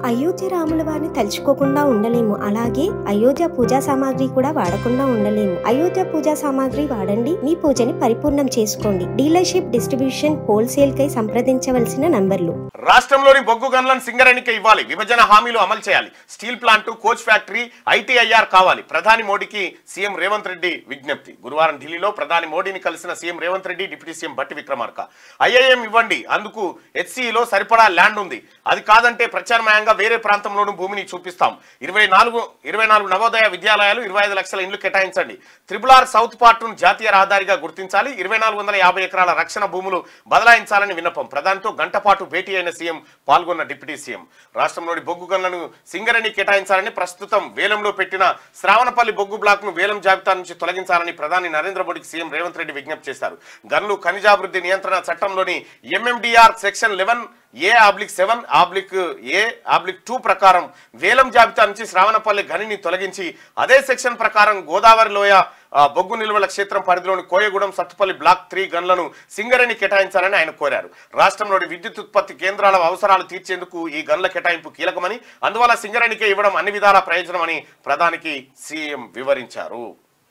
అయోధ్య రాముల వారిని తలుచుకోకుండా ఉండలేము అలాగే అయోధ్య పూజా సామాగ్రి కూడా వాడకుండా ఉండలేము అయోధ్య పూజా సామాగ్రి వాడండి మీ పూజని పరిపూర్ణం చేసుకోండి డీలర్షిప్ డిస్ట్రిబ్యూషన్ హోల్సేల్ కై సంప్రదించవలసిన నంబర్లు రాష్ట్రంలోని బొగ్గు గనులను సింగరేణికి ఇవ్వాలి విభజన హామీలు అమలు చేయాలి steel plant coach factory ITIR కావాలి ప్రధాని మోడీకి సీఎం రేవంత్ రెడ్డి విజ్ఞప్తి గురువారం ఢిల్లీలో ప్రధాని మోడీని కలిసిన CM Revanth Reddy deputy CM Bhatti Vikramarka IIM ఇవ్వండి అందుకు హెచ్సిలో సరిపడా ల్యాండ్ ఉంది అది కాదంటే ప్రత్యామ్నాయంగా వేరే ప్రాంతంలోనూ భూమిని చూపిస్తాం ఇరవై నాలుగు ఇరవై నాలుగు నవోదయ విద్యాలయాలు ఇరవై ఐదు లక్షల ఇండ్లు కేటాయించండి త్రిపుల్ ఆర్ సౌత్ పార్ట్ను జాతీయ రహదారిగా గుర్తించాలి ఇరవై నాలుగు వందల యాభై ఎకరాల రక్షణ భూములు బదలాయించాలని విన్నపం ప్రధానితో గంటపాటు భేటీ అయిన సీఎం పాల్గొన్న డిప్యూటీ సీఎం రాష్ట్రంలోని బొగ్గు గన్లను సింగరేణి కేటాయించాలని ప్రస్తుతం వేలంలో పెట్టిన శ్రావణపల్లి బొగ్గు బ్లాక్ ను వేలం జాబితా నుంచి తొలగించాలని ప్రధాని నరేంద్ర మోడీకి సీఎం రేవంత్ రెడ్డి విజ్ఞప్తి చేశారు గన్లు ఖనిజాభివృద్ధి నియంత్రణ చట్టంలోని MMDR section eleven A oblique seven oblique A oblique two ప్రకారం వేలం జాబితా నుంచి శ్రావణపల్లి గనిని తొలగించి అదే సెక్షన్ ప్రకారం గోదావరి లోయ ఆ, బొగ్గు నిల్వల క్షేత్రం పరిధిలోని కోయగూడెం సత్తుపల్లి బ్లాక్ త్రీ గన్లను సింగరేణి కేటాయించాలని ఆయన కోరారు రాష్ట్రంలోని విద్యుత్ ఉత్పత్తి కేంద్రాల అవసరాలు తీర్చేందుకు ఈ గన్ల కేటాయింపు కీలకమని అందువల్ల సింగరేణికే ఇవ్వడం అన్ని విధాల ప్రయోజనమని ప్రధానికి సీఎం వివరించారు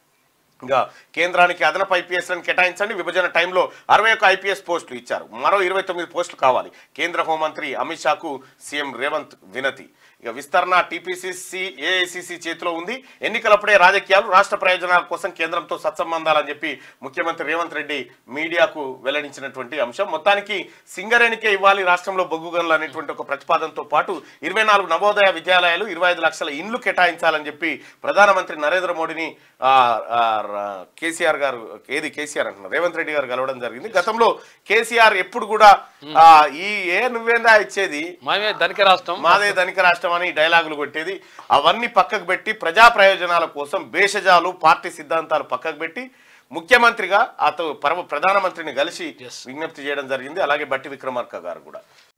ఇంకా కేంద్రానికి అదనపు ఐపీఎస్లను కేటాయించండి విభజన టైంలో అరవై ఒక్క ఐపీఎస్ పోస్టులు ఇచ్చారు మరో ఇరవై తొమ్మిది పోస్టులు కావాలి కేంద్ర హోంమంత్రి అమిత్ షాకు సీఎం రేవంత్ వినతి ఇక విస్తరణ టీపీసీసీ ఏఐసీసీ చేతిలో ఉంది ఎన్నికలప్పుడే రాజకీయాలు రాష్ట్ర ప్రయోజనాల కోసం కేంద్రంతో సత్సంబంధాలని చెప్పి ముఖ్యమంత్రి రేవంత్ రెడ్డి మీడియాకు వెల్లడించినటువంటి అంశం మొత్తానికి సింగరేణికే ఇవ్వాలి రాష్ట్రంలో బొగ్గు గనులు అనేటువంటి ఒక ప్రతిపాదనతో పాటు ఇరవై నాలుగు నవోదయ విద్యాలయాలు ఇరవై ఐదు లక్షల ఇండ్లు కేటాయించాలని చెప్పి ప్రధానమంత్రి నరేంద్ర మోడీని ఆ, ఆ, ర- కేసీఆర్ గారు ఏది కేసీఆర్ అంటున్నారు రేవంత్ రెడ్డి గారు కలవడం జరిగింది గతంలో కేసీఆర్ ఎప్పుడు కూడా ఆ, ఈ ఏ నువ్వేందా ఇచ్చేది మేమే ధనిక రాష్ట్రం మాదే ధనిక రాష్ట్రం అని డైలాగులు కొట్టేది అవన్నీ పక్కకు పెట్టి ప్రజా ప్రయోజనాల కోసం భేషజాలు పార్టీ సిద్ధాంతాలు పక్కకు పెట్టి ముఖ్యమంత్రిగా అతను పరమ ప్రధానమంత్రిని కలిసి Yes. విజ్ఞప్తి చేయడం జరిగింది అలాగే బట్టి విక్రమార్క గారు కూడా